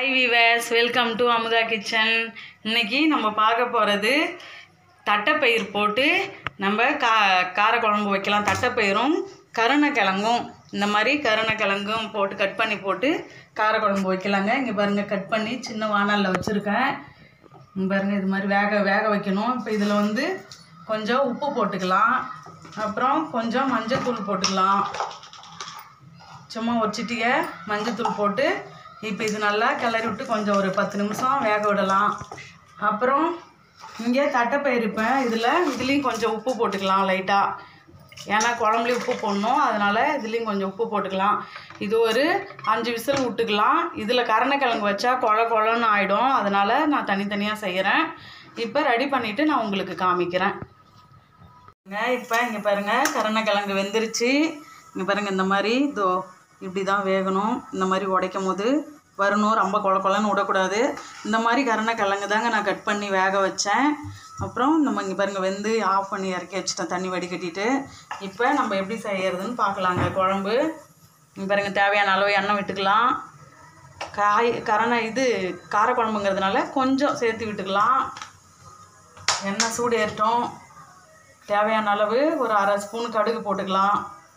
viewers welcome to Amudha kitchen இன்னைக்கு நம்ம பார்க்க போகிறது தட்டைப்பயிர் போட்டு நம்ம கா காரக்குழம்பு வைக்கலாம் தட்டைப்பயிரும் கருணைக்கிழங்கும் இந்த மாதிரி கருணைக்கிழங்கும் போட்டு கட் பண்ணி போட்டு காரக்குழம்பு வைக்கலாங்க இங்கே பாருங்கள் கட் பண்ணி சின்ன வானலில் வச்சுருக்கேன் இங்க பாருங்க இது மாதிரி வேக வேக வைக்கணும் இப்போ இதில் வந்து கொஞ்சம் உப்பு போட்டுக்கலாம் அப்புறம் கொஞ்சம் மஞ்சத்தூள் போட்டுக்கலாம் சும்மா ஒரு சிட்டிக மஞ்சத்தூள் போட்டு இப்போ இது நல்லா கிளறி விட்டு கொஞ்சம் ஒரு பத்து நிமிஷம் வேக விடலாம் அப்புறம் இங்கே தட்டைப்பயிர் இருப்பேன் இதில் இதுலேயும் கொஞ்சம் உப்பு போட்டுக்கலாம் லைட்டாக ஏன்னா குழம்புலையும் உப்பு போடணும் அதனால் இதுலேயும் கொஞ்சம் உப்பு போட்டுக்கலாம் இது ஒரு அஞ்சு விசில் விட்டுக்கலாம் இதில் கருணைக்கிழங்கு வச்சா குழ குழன்னு ஆகிடும் அதனால் நான் தனித்தனியாக செய்கிறேன் இப்போ ரெடி பண்ணிவிட்டு நான் உங்களுக்கு காமிக்கிறேன் இப்போ இங்கே பாருங்கள் கருணைக்கிழங்கு வெந்துருச்சு இங்கே பாருங்கள் இந்த மாதிரி இதோ இப்படி தான் வேகணும் இந்த மாதிரி உடைக்கும் போது வரணும் ரொம்ப கொல கொலன்னு விடக்கூடாது இந்த மாதிரி கருணைக்கிழங்கு தாங்க நான் கட் பண்ணி வேக வச்சேன் அப்புறம் நம்ம இங்கே பாருங்கள் வெந்து ஆஃப் பண்ணி இறக்கி வச்சுட்டேன் தண்ணி வடிகட்டிட்டு இப்போ நம்ம எப்படி செய்யறதுன்னு பார்க்கலாங்க குழம்பு இங்கே பாருங்கள் தேவையான அளவு எண்ணெய் விட்டுக்கலாம் காய் கரணை இது காரக்குழம்புங்கிறதுனால கொஞ்சம் சேர்த்து விட்டுக்கலாம் எண்ணெய் சூடு ஏறட்டும் தேவையான அளவு ஒரு அரை ஸ்பூன் கடுகு போட்டுக்கலாம்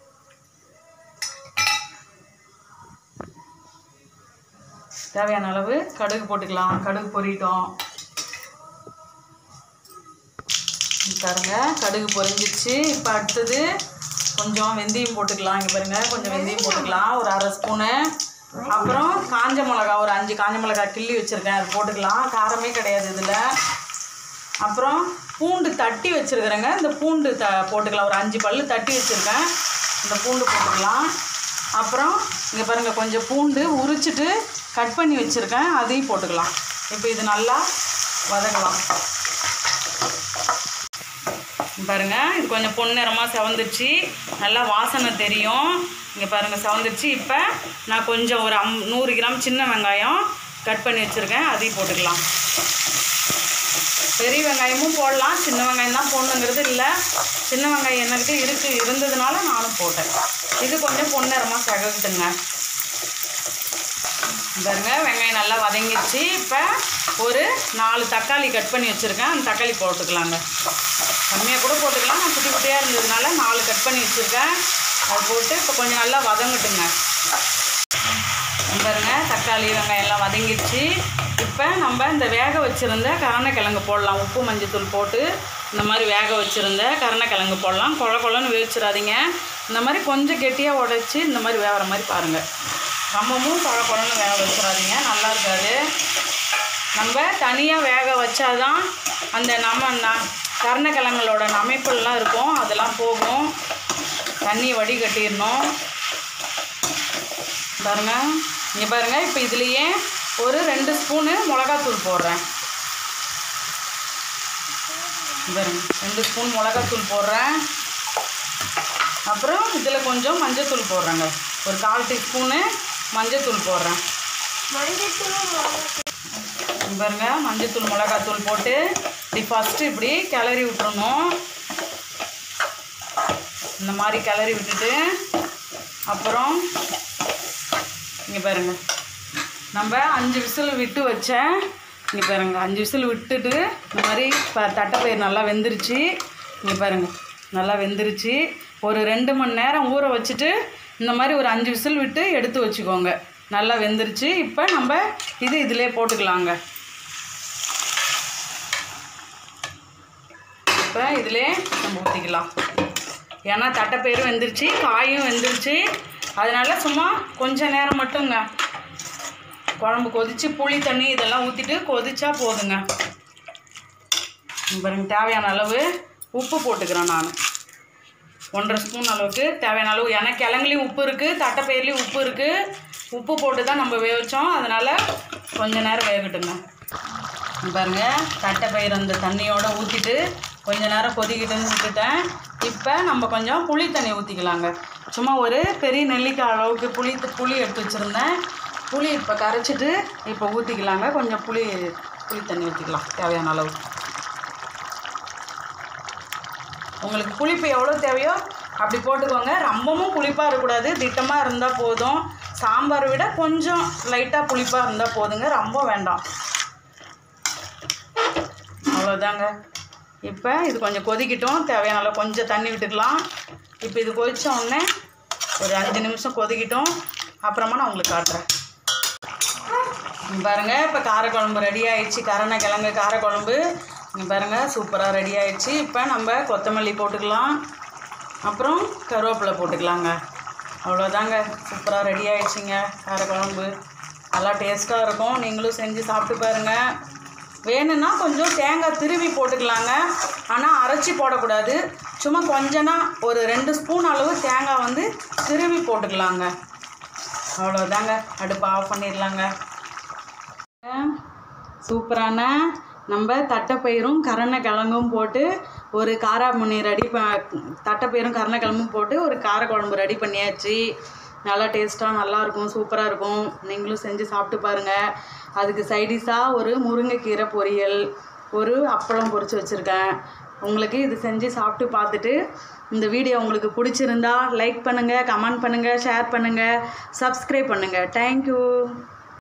தேவையான அளவு கடுகு போட்டுக்கலாம் கடுகு பொரியட்டும் இங்க பாருங்க கடுகு பொரிஞ்சிருச்சு இப்போ அடுத்தது கொஞ்சம் வெந்தயம் போட்டுக்கலாம் இங்கே பாருங்க கொஞ்சம் வெந்தயம் போட்டுக்கலாம் ஒரு அரை ஸ்பூனு அப்புறம் காஞ்ச மிளகா ஒரு அஞ்சு காஞ்ச மிளகா கிள்ளி வச்சுருக்கேன் அது போட்டுக்கலாம் காரமே கிடையாது இதில் அப்புறம் பூண்டு தட்டி வச்சுருக்குறேங்க இந்த பூண்டு த போட்டுக்கலாம் ஒரு அஞ்சு பல்லு தட்டி வச்சுருக்கேன் இந்த பூண்டு போட்டுக்கலாம் அப்புறம் இங்கே பாருங்கள் கொஞ்சம் பூண்டு உரிச்சிட்டு கட் பண்ணி வச்சுருக்கேன் அதையும் போட்டுக்கலாம் இப்போ இது நல்லா வதக்கலாம் இங்க பாருங்க இது கொஞ்சம் பொன்னிறமாக செவந்துருச்சு நல்லா வாசனை தெரியும் இங்கே பாருங்கள் செவந்துருச்சு இப்போ நான் கொஞ்சம் ஒரு அம் நூறு கிராம் சின்ன வெங்காயம் கட் பண்ணி வச்சுருக்கேன் அதையும் போட்டுக்கலாம் பெரிய வெங்காயமும் போடலாம் சின்ன வெங்காயம் தான் போடணுங்கிறது இல்லை சின்ன வெங்காயம் என்கிட்ட இருக்கு இருந்ததுனால நானும் போட்டேன் இது கொஞ்சம் பொன்னிறமாக செகட்டுங்க பாருங்க வெங்காயம் நல்லா வதங்கிடுச்சு இப்போ ஒரு நாலு தக்காளி கட் பண்ணி வச்சுருக்கேன் அந்த தக்காளி போட்டுக்கலாங்க கம்மியாக கூட போட்டுக்கலாம் நான் குட்டி குட்டியாக இருந்ததுனால நாலு கட் பண்ணி வச்சுருக்கேன் அது போட்டு இப்போ கொஞ்சம் நல்லா வதங்கட்டுங்க பாருங்க தக்காளி வெங்காயம் எல்லாம் வதங்கிடுச்சு இப்போ நம்ம இந்த வேக வச்சுருந்த கருணைக்கிழங்கு போடலாம் உப்பு மஞ்சத்தூள் போட்டு இந்த மாதிரி வேக வச்சுருந்த கருணைக்கிழங்கு போடலாம் குழ குழன்னு வேவிச்சிடாதீங்க இந்த மாதிரி கொஞ்சம் கெட்டியாக உடைச்சி இந்த மாதிரி வேகிற மாதிரி பாருங்கள் ரொம்பவும் குழ குழன்னு வேக வச்சிடாதீங்க நல்லா இருக்காது நம்ம தனியாக வேக வச்சாதான் அந்த நம்ம ந கருணைக்கிழங்களோட நமைப்புலாம் இருக்கும் அதெல்லாம் போகும் தண்ணியை வடிகட்டிடணும் பாருங்க இங்கே பாருங்க இப்போ இதுலேயே ஒரு ரெண்டு ஸ்பூனு மிளகாத்தூள் போடுறேன் இங்க பாருங்க ரெண்டு ஸ்பூன் மிளகாத்தூள் போடுறேன் அப்புறம் இதில் கொஞ்சம் மஞ்சத்தூள் போடுறேங்க ஒரு கால் டீஸ்பூனு மஞ்சத்தூள் போடுறேன் இங்க பாருங்க மஞ்சத்தூள் மிளகாத்தூள் போட்டு இப்படி ஃபஸ்ட்டு இப்படி கிளறி விட்டுறணும் இந்த மாதிரி கிளறி விட்டுட்டு அப்புறம் இங்கே பாருங்க நம்ம அஞ்சு விசில் விட்டு வச்சேன் இங்கே பாருங்க அஞ்சு விசில் விட்டுட்டு இந்த மாதிரி ப தட்டைப்பயிர் நல்லா வெந்துருச்சு இங்கே பாருங்க நல்லா வெந்துருச்சு ஒரு ரெண்டு மணி நேரம் ஊற வச்சுட்டு இந்த மாதிரி ஒரு அஞ்சு விசில் விட்டு எடுத்து வச்சுக்கோங்க நல்லா வெந்துருச்சு இப்போ நம்ம இது இதிலே போட்டுக்கலாங்க இப்போ இதிலே நம்ம ஊற்றிக்கலாம் ஏன்னா தட்டைப்பயிரும் வெந்துருச்சு காயும் வெந்துருச்சு அதனால சும்மா கொஞ்ச நேரம் மட்டுங்க குழம்பு கொதித்து புளி தண்ணி இதெல்லாம் ஊற்றிட்டு கொதிச்சா போதுங்க இங்க பாருங்க தேவையான அளவு உப்பு போட்டுக்கிறேன் நான் ஒன்றரை ஸ்பூன் அளவுக்கு தேவையான அளவு ஏன்னா கிழங்குலேயும் உப்பு இருக்குது தட்டைப்பயிர்லேயும் உப்பு இருக்குது உப்பு போட்டு தான் நம்ம வேவிச்சோம் அதனால் கொஞ்ச நேரம் வேகட்டுங்க இங்க பாருங்க தட்டைப்பயிர் அந்த தண்ணியோட ஊற்றிட்டு கொஞ்ச நேரம் கொதிக்கிட்டுன்னு விட்டுட்டேன் இப்போ நம்ம கொஞ்சம் புளி தண்ணி ஊற்றிக்கலாங்க சும்மா ஒரு பெரிய நெல்லிக்காய் அளவுக்கு புளி புளி எடுத்து வச்சுருந்தேன் புளி இப்போ கரைச்சிட்டு இப்போ ஊற்றிக்கலாங்க கொஞ்சம் புளி புளி தண்ணி ஊற்றிக்கலாம் தேவையான அளவு உங்களுக்கு புளிப்பு எவ்வளோ தேவையோ அப்படி போட்டுக்கோங்க ரொம்பவும் புளிப்பாக இருக்கக்கூடாது திட்டமாக இருந்தால் போதும் சாம்பாரை விட கொஞ்சம் லைட்டாக புளிப்பாக இருந்தால் போதுங்க ரொம்ப வேண்டாம் அவ்வளோதாங்க இப்போ இது கொஞ்சம் கொதிக்கட்டும் தேவையான அளவு கொஞ்சம் தண்ணி விட்டுக்கலாம் இப்போ இது கொதிச்ச உடனே ஒரு அஞ்சு நிமிஷம் கொதிக்கட்டும் அப்புறமா நான் உங்களுக்கு காட்டுறேன் இங்க பாருங்க இப்போ காரக்குழம்பு ரெடி ஆயிடுச்சு கரணை கிழங்கு காரக்குழம்பு இங்கே பாருங்க சூப்பராக ரெடி ஆயிடுச்சு இப்போ நம்ம கொத்தமல்லி போட்டுக்கலாம் அப்புறம் கருவேப்பிலை போட்டுக்கலாங்க அவ்வளோதாங்க சூப்பராக ரெடி ஆயிடுச்சுங்க காரக்குழம்பு நல்லா டேஸ்ட்டாக இருக்கும் நீங்களும் செஞ்சு சாப்பிட்டு பாருங்கள் வேணும்னா கொஞ்சம் தேங்காய் திருவி போட்டுக்கலாங்க ஆனால் அரைச்சி போடக்கூடாது சும்மா கொஞ்சனா ஒரு ரெண்டு ஸ்பூன் அளவு தேங்காய் வந்து திருவி போட்டுக்கலாங்க அவ்வளோதாங்க அடுப்பை ஆஃப் பண்ணிடலாங்க சூப்பரான நம்ம தட்டைப்பயிரும் கருணைக்கிழங்கும் போட்டு ஒரு காராமுனி ரெடி ப தட்டைப்பயிரும் கருணைக்கிழங்கும் போட்டு ஒரு காரக்குழம்பு ரெடி பண்ணியாச்சு நல்லா டேஸ்ட்டாக நல்லாயிருக்கும் சூப்பராக இருக்கும் நீங்களும் செஞ்சு சாப்பிட்டு பாருங்கள் அதுக்கு சைடிஷாக ஒரு முருங்கைக்கீரை பொரியல் ஒரு அப்பளம் பொரிச்சு வச்சுருக்கேன் உங்களுக்கு இது செஞ்சு சாப்பிட்டு பார்த்துட்டு இந்த வீடியோ உங்களுக்கு பிடிச்சிருந்தா லைக் பண்ணுங்கள் கமெண்ட் பண்ணுங்கள் ஷேர் பண்ணுங்கள் சப்ஸ்கிரைப் பண்ணுங்கள் தேங்க்யூ